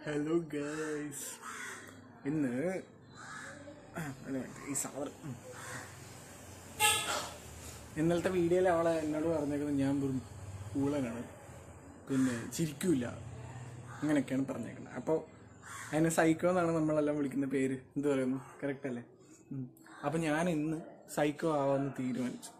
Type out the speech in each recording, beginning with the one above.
Hello guys ഇന്ന് ആ, ഒരു minute. ഈ സാധനം ഉം. ഇന്നലത്തെ വീഡിയോയിൽ അവളെ എന്നോട് പറഞ്ഞേക്കുന്നത് ഞാൻ വെറും കൂളനാണ് പിന്നെ ചിരിക്കൂല അങ്ങനെയൊക്കെയാണ് പറഞ്ഞേക്കുന്നത് അപ്പോൾ അതിനെ സൈക്കോ എന്നാണ് നമ്മളെല്ലാം വിളിക്കുന്ന പേര് എന്ത് പറയുന്നു കറക്റ്റ് അല്ലേ ഉം. അപ്പോൾ ഞാൻ ഇന്ന് സൈക്കോ ആവാമെന്ന് തീരുമാനിച്ചു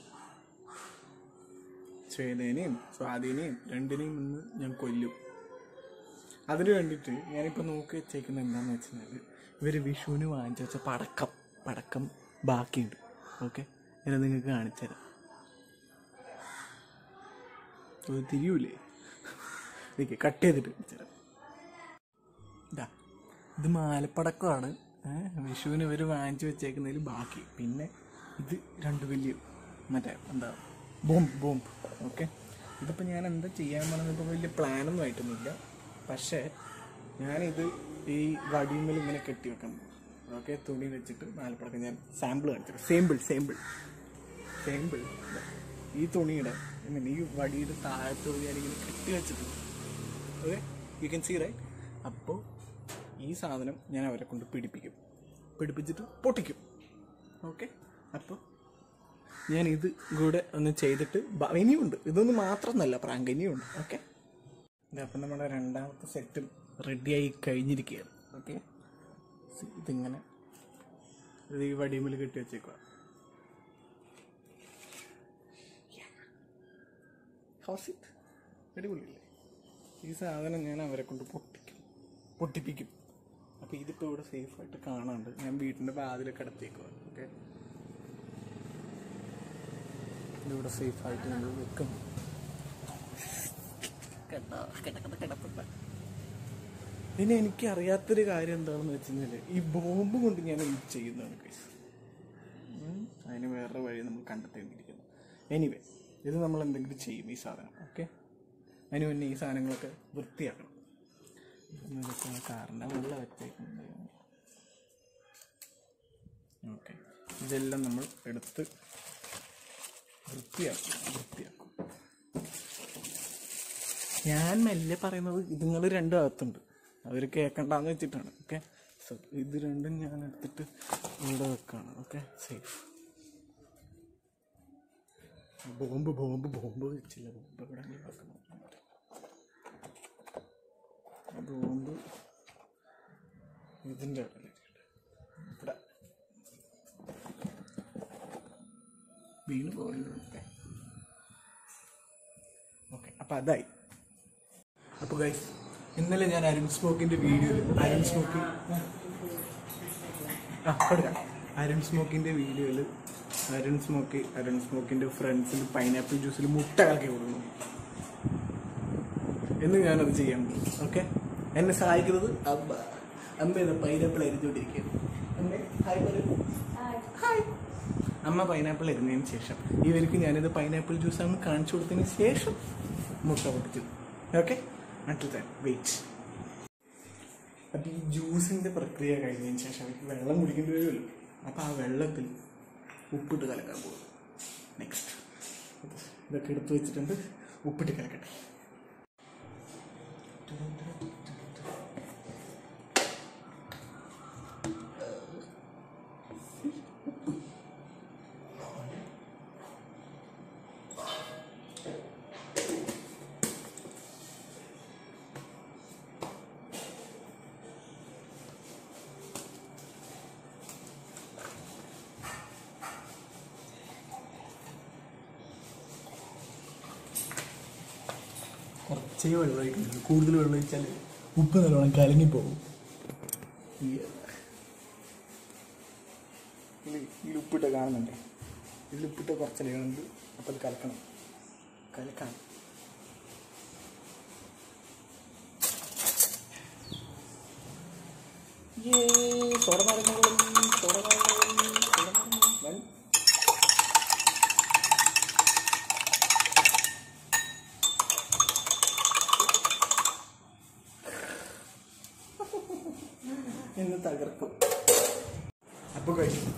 ശ്വേതേനെയും സ്വാധീനെയും രണ്ടിനെയും ഇന്ന് ഞാൻ കൊല്ലും അതിന് വേണ്ടിയിട്ട് ഞാനിപ്പോൾ നോക്കി വെച്ചേക്കുന്നത് എന്താണെന്ന് വെച്ചാൽ ഇവർ വിഷുവിന് വാങ്ങിച്ചു വെച്ച പടക്കം പടക്കം ബാക്കിയുണ്ട് ഓക്കെ ഞാൻ നിങ്ങൾക്ക് കാണിച്ചു തരാം അത് തിരിയൂലേ ഇതൊക്കെ കട്ട് ചെയ്തിട്ട് കാണിച്ചു തരാം ഇതാ ഇത് മാലപ്പടക്കമാണ് ഏഹ് വിഷുവിന് ഇവർ വാങ്ങിച്ചു വെച്ചേക്കുന്നതിൽ ബാക്കി പിന്നെ ഇത് രണ്ട് വലിയ മറ്റേ എന്താ ബോംബ് ബോംബ് ഓക്കെ ഇതിപ്പോൾ ഞാൻ എന്താ ചെയ്യാൻ പോകുന്നത് ഇപ്പോൾ വലിയ പ്ലാനൊന്നും ആയിട്ടൊന്നുമില്ല പക്ഷേ ഞാനിത് ഈ വടിയുമ്മൽ ഇങ്ങനെ കെട്ടി വെക്കാൻ പോകും ഓക്കെ തുണി വെച്ചിട്ട് മാലപ്പടക്കം ഞാൻ സാമ്പിൾ കാണിച്ചു സാമ്പിൾ സാമ്പിൾ സാമ്പിൾ ഈ തുണിയുടെ I mean, ഈ വടിയുടെ താഴത്തോട് ഞാനിങ്ങനെ കെട്ടി വെച്ചിട്ടുണ്ട് okay you can see right അപ്പോൾ ഈ സാധനം ഞാൻ അവരെ കൊണ്ട് പിടിപ്പിക്കും പിടിപ്പിച്ചിട്ട് പൊട്ടിക്കും ഓക്കെ അപ്പോൾ ഞാൻ ഇത് കൂടെ ഒന്ന് ചെയ്തിട്ട് ബ- ഇനിയുണ്ട് ഇതൊന്നും മാത്രമൊന്നല്ല പ്രാങ്ക് ഇനിയുണ്ട് ഓക്കെ അപ്പം നമ്മുടെ രണ്ടാമത്തെ സെറ്റും റെഡിയായി കഴിഞ്ഞിരിക്കുകയാണ് ഓക്കെ ഇതിങ്ങനെ ഇത് ഈ വടിയുമ്മിൽ കെട്ടി വെച്ചേക്കുക ഹൗസ് ഇറ്റ് അടിപൊളിയല്ലേ ഈ സാധനം ഞാൻ അവരെ കൊണ്ട് പൊട്ടിക്കും പൊട്ടിപ്പിക്കും അപ്പോൾ ഇതിപ്പോൾ ഇവിടെ സേഫായിട്ട് കാണാണ്ട് ഞാൻ വീട്ടിൻ്റെ വാതിലൊക്കെ അടത്തേക്കുക ഓക്കെ ഇതിവിടെ സേഫായിട്ട് നമ്മൾ വെക്കും കേട്ടോ കിടക്കുന്ന കിടപ്പുണ്ട് പിന്നെ എനിക്ക് അറിയാത്തൊരു കാര്യം എന്താണെന്ന് വെച്ച് കഴിഞ്ഞാൽ ഈ ബോംബ് കൊണ്ട് ഞാൻ എന്ത് ചെയ്യുന്നതാണ് കേസ് അതിന് വേറെ വഴി നമ്മൾ കണ്ടെത്തേണ്ടിയിരിക്കുന്നു എനിവേ ഇത് നമ്മൾ എന്തെങ്കിലും ചെയ്യും ഈ സാധനം ഓക്കെ അതിന് മുന്നേ ഈ സാധനങ്ങളൊക്കെ വൃത്തിയാക്കണം ഇതൊക്കെ കാരണം വെള്ളം വെച്ചേക്കുന്നത് ഓക്കെ ഇതെല്ലാം നമ്മൾ എടുത്ത് വൃത്തിയാക്കും വൃത്തിയാക്കും ഞാൻ മെല്ലെ പറയുന്നത് ഇതുങ്ങൾ രണ്ടും അകത്തുണ്ട് അവർ കേൾക്കണ്ടെന്ന് വെച്ചിട്ടാണ് ഓക്കെ സോ ഇത് രണ്ടും ഞാൻ എടുത്തിട്ട് ഇവിടെ വെക്കാണ് okay safe bomb bomb bomb വെച്ചില്ല ബോംബ് ഇവിടെ വെക്കണം ബോംബ് ഇതിൻ്റെ ഇടയിലിട്ട് ഇവിടെ വീണ് പോകരുത് ഓക്കെ ഓക്കെ അപ്പം അതായി അപ്പോൾ ഗൈസ് ഇന്നലെ ഞാൻ അരുൺ സ്മോക്കിൻ്റെ വീഡിയോയിൽ അരുൺ സ്മോക്കി ആ കൊടുക്കാം അരുൺ സ്മോക്കിൻ്റെ വീഡിയോയിൽ അരുൺ സ്മോക്കി അരുൺ സ്മോക്കിൻ്റെ ഫ്രണ്ട്സിൽ പൈനാപ്പിൾ ജ്യൂസിൽ മുട്ട കലക്കി കൊടുക്കുന്നു എന്ന് ഞാനത് ചെയ്യാൻ പോകും ഓക്കെ എന്നെ സഹായിക്കുന്നത് അമ്മ അമ്മ ഇത് പൈനാപ്പിൾ അരിഞ്ഞുകൊണ്ടിരിക്കുകയാണ് അമ്മേ ഹായ് പറയൂ ഹായ് അമ്മ പൈനാപ്പിൾ അരിഞ്ഞതിന് ശേഷം ഇവർക്ക് ഞാനിത് പൈനാപ്പിൾ ജ്യൂസാണെന്ന് കാണിച്ചു കൊടുത്തതിന് ശേഷം മുട്ട പൊട്ടിച്ചു ഓക്കെ അട്ടിൽ താൻ വെയിറ്റ് അപ്പം ഈ ജ്യൂസിൻ്റെ പ്രക്രിയ കഴിഞ്ഞതിന് ശേഷം അവർക്ക് വെള്ളം കുടിക്കേണ്ടി വരുമല്ലോ അപ്പോൾ ആ വെള്ളത്തിൽ ഉപ്പിട്ട് കലക്കാൻ പോകും നെക്സ്റ്റ് ഇതൊക്കെ എടുത്തു വെച്ചിട്ടുണ്ട് ഉപ്പിട്ട് കലക്കട്ടെ കുറച്ചേ വെള്ളം ഒഴിക്കുന്നുള്ളൂ കൂടുതൽ വെള്ളം ഒഴിച്ചാൽ ഉപ്പ് നല്ലോണം കലങ്ങിപ്പോകും ഇതിൽ ഉപ്പിട്ട് കാണുന്നുണ്ടേ ഇതിൽ ഉപ്പിട്ട് കുറച്ചല്ലേ കാണുന്നുണ്ട് അപ്പം അത് കലക്കണം കലക്കണം തുറന്നറിഞ്ഞോളും തുറന്നറിഞ്ഞോളും തുറന്നറിഞ്ഞോളും എന്ന് തകർക്കും അപ്പോൾ കഴിച്ചു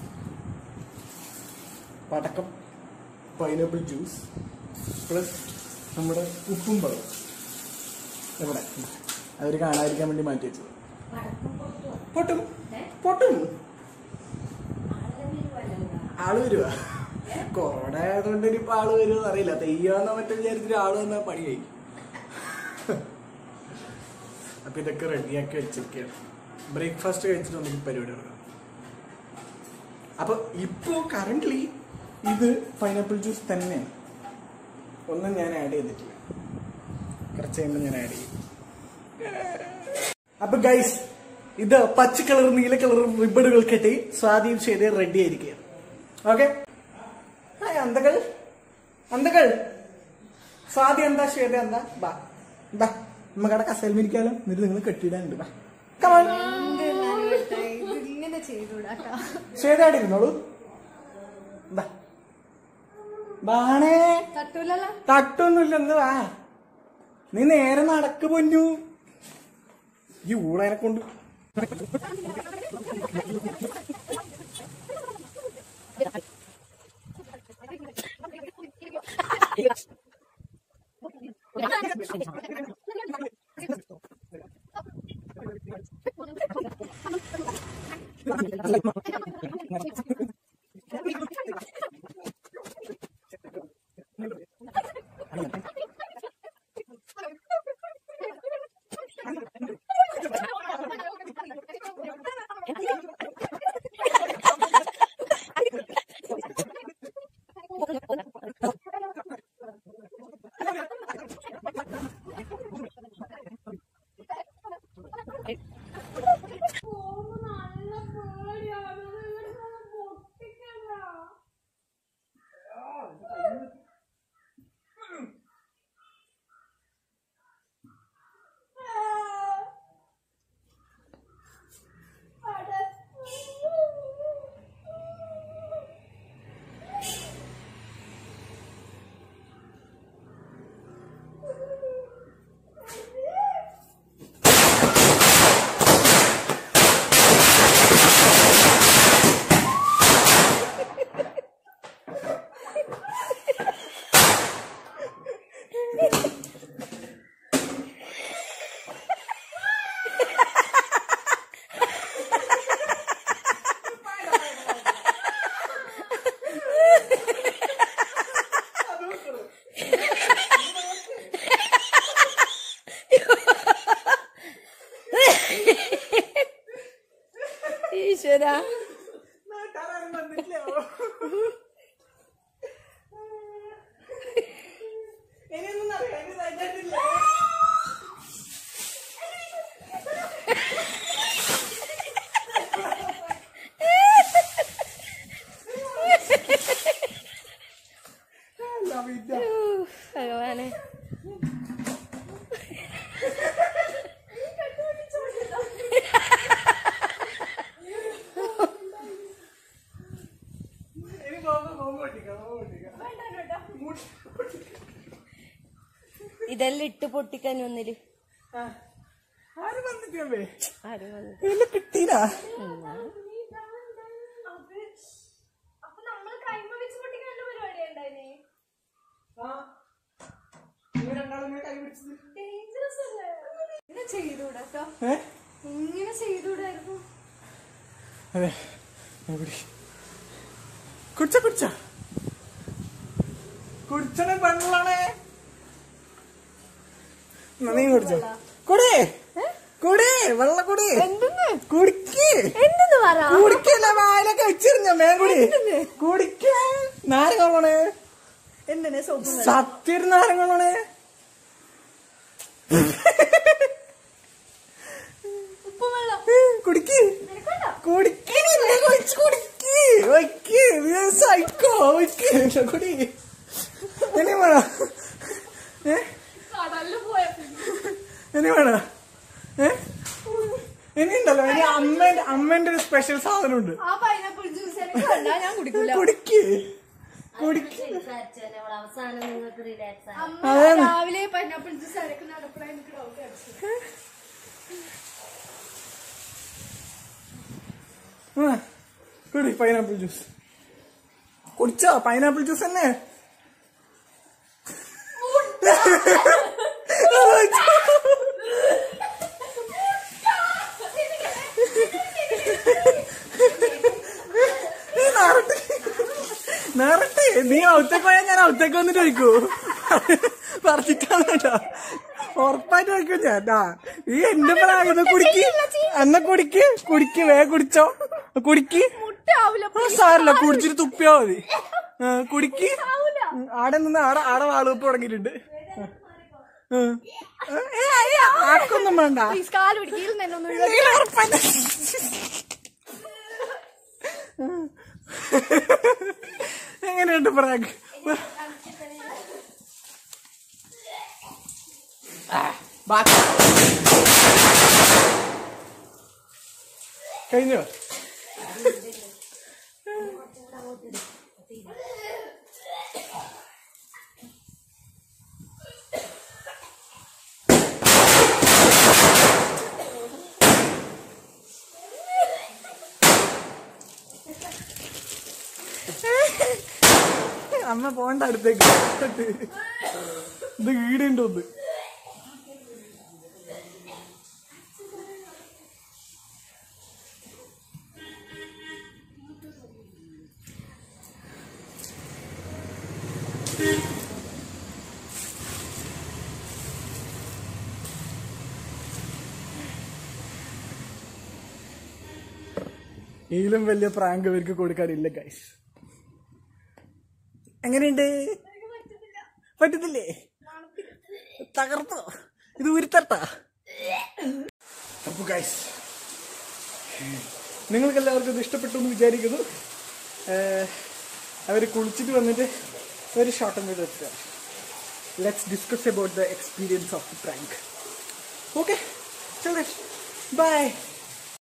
പടക്കം പൈനാപ്പിൾ ജ്യൂസ് പ്ലസ് നമ്മുടെ ഉപ്പും വെള്ളം എവിടെ അവര് കാണാതിരിക്കാൻ വേണ്ടി മാറ്റി വെച്ചത് പൊട്ടും പൊട്ടും ആള് വരുവാ കൊറോണ ആയതുകൊണ്ട് ഇനിയിപ്പോ ആള് വരുമെന്ന് അറിയില്ല തെയ്യാന്നോ മറ്റോ വിചാരിച്ചിട്ട് ആള് വന്നാ പണിയായി അപ്പൊ ഇതൊക്കെ റെഡിയാക്കി വെച്ചിരിക്കുകയാണ് ബ്രേക്ക്ഫാസ്റ്റ് കഴിച്ചിട്ട് നമുക്ക് പരിപാടി തുടങ്ങാം അപ്പൊ ഇപ്പോ കറന്റ്ലി ഇത് പൈനാപ്പിൾ ജ്യൂസ് തന്നെയാണ് ഒന്നും ഞാൻ ആഡ് ചെയ്തിട്ടില്ല കുറച്ച് കഴിയുമ്പോൾ ഞാൻ ആഡ് ചെയ്യും അപ്പൊ ഗൈസ് ഇത് പച്ച കളർ നീല കളർ റിബണുകൾ കെട്ടി സ്വാധീനം ചെയ്ത് റെഡി ആയിരിക്കുകയാണ് ഓക്കെ അന്തകൾ അന്തകൾ സ്വാതി എന്താ ശ്വേത എന്താ ബാ ബാ നമ്മക്കടെ കസേൽമിരിക്കാലോ എന്നിട്ട് നിങ്ങൾ കെട്ടിയിടാനുണ്ട് ബാ Come on. ഇങ്ങനെ ചെയ്തൂടാട്ടോ ശ്വേത അവിടെ ഇരുന്നോളൂ ബാ ബാണേ തട്ടൂലല്ലോ തട്ടൊന്നുമില്ലെന്ന് വാ നീ നേരെ നടക്ക് പൊന്നു ഈ ഊളനെ കൊണ്ട് ഈശ്വര ഭഗവാനെ ഇതെല്ലാം ഇട്ട് പൊട്ടിക്കാൻ ഒന്നില് ആര് വന്നിട്ടേ ആരും വന്നു ഇല്ല കിട്ടീനാ അപ്പൊ നമ്മള് കൈമ വെച്ച് പൊട്ടിക്കാനുള്ള പരിപാടി ഉണ്ടായിനെ ഡേഞ്ചറസ് അല്ലേ ഇങ്ങനെ ചെയ്തൂടാട്ടോ ഏ ഇങ്ങനെ ചെയ്തൂടായിരുന്നു അതെ എവിടെ കുടിച്ച കുടിച്ച കുടിച്ചണ പെണ്ണുള്ളാണേ എന്നാ നീ കുടിച്ചോ കുടി കുടി വെള്ള കുടി എന്തെന്ന് കുടിക്ക് എന്തെന്ന് പറ കുടിക്കല്ല വായിലൊക്കെ വെച്ചിരുന്ന മേ കുടി കുടിക്ക നാരങ്ങളാണ് എന്തിനാ സോപ്പ് സത്യൊരു നാരങ്ങളാണ് ഉപ്പ് വെള്ളം കുടിക്ക് നിനക്കല്ലോ കുടിക്ക് നിന്നെ കുടിച്ച് കുടിക്ക് വയ്ക്ക് നീ സൈക്കോ വയ്ക്ക് കുടി ഇനി വേണോ ഏ കടലില് പോയ ഇനി വേണോ ഏ ഇനി ഉണ്ടല്ലോ ഇനി അമ്മേന്റെ അമ്മേന്റെ ഒരു സ്പെഷ്യൽ സാധനമുണ്ട് ആ പൈനാപ്പിൾ ജ്യൂസ് എനിക്ക് വേണ്ട ഞാൻ കുടിക്കൂല കുടിക്ക് കുടിക്ക് അവസാനം നിങ്ങൾക്ക് റിലാക്സ് ആണ് അമ്മ അതാണ്. രാവിലെ പൈനാപ്പിൾ ജ്യൂസ് അരക്കുന്ന നടപ്പുറം എനിക്ക് ഡൗട്ട് അടിച്ചു ആ, കുടി പൈനാപ്പിൾ ജ്യൂസ് കുടിച്ചോ പൈനാപ്പിൾ ജ്യൂസ് തന്നെ നീ ഔത്തേക്ക് പോയാൽ ഞാൻ ഔത്തേക്ക് വന്നിട്ട് ചോദിക്കൂ പറഞ്ഞിട്ടാണ് കേട്ടോ ഉറപ്പായിട്ട് ചോദിക്കും ഞാൻ ആ നീ എന്റെ പ്രായം കുടിക്ക് എന്നാ കുടിക്ക് കുടിക്ക് വേ കുടിച്ചോ കുടിക്ക് മുട്ടാവൂല ആ, സാരല്ല കുടിച്ചിട്ട് തുപ്പിയാ മതി ആ, കുടിക്ക് ഉം, ആടെ നിന്ന് ആടെ ആടെ വാളുവെപ്പ് തുടങ്ങിയിട്ടുണ്ട് ആ. ആ, ഏ, ഏ, ആർക്കൊന്നും വേണ്ട പ്ലീസ് കാല് പിടിക്കയിൽ തന്നെ ഒന്ന് നീ ഉറപ്പായിട്ട് എങ്ങനെയുണ്ട് പ്രാങ്ക് ബാക്കി കഴിഞ്ഞോ അമ്മ പോണ്ട അടുത്തേക്ക് ഇത് ഈടുണ്ടോ ഒന്ന് ഇതിലും വലിയ പ്രാങ്ക് ഇവർക്ക് കൊടുക്കാനില്ല ഗൈസ് എങ്ങനെയുണ്ട് പറ്റത്തില്ലേ തകർത്തോ ഇത് ഉരുത്തട്ട അപ്പൊ ഗൈസ് നിങ്ങൾക്ക് എല്ലാവർക്കും ഇത് ഇഷ്ടപ്പെട്ടു എന്ന് വിചാരിക്കുന്നു അവർ കുളിച്ചിട്ട് വന്നിട്ട് ഒരു ഷോർട്ട് വീഡിയോ എടുക്കുക let's discuss about the experience of the prank okay by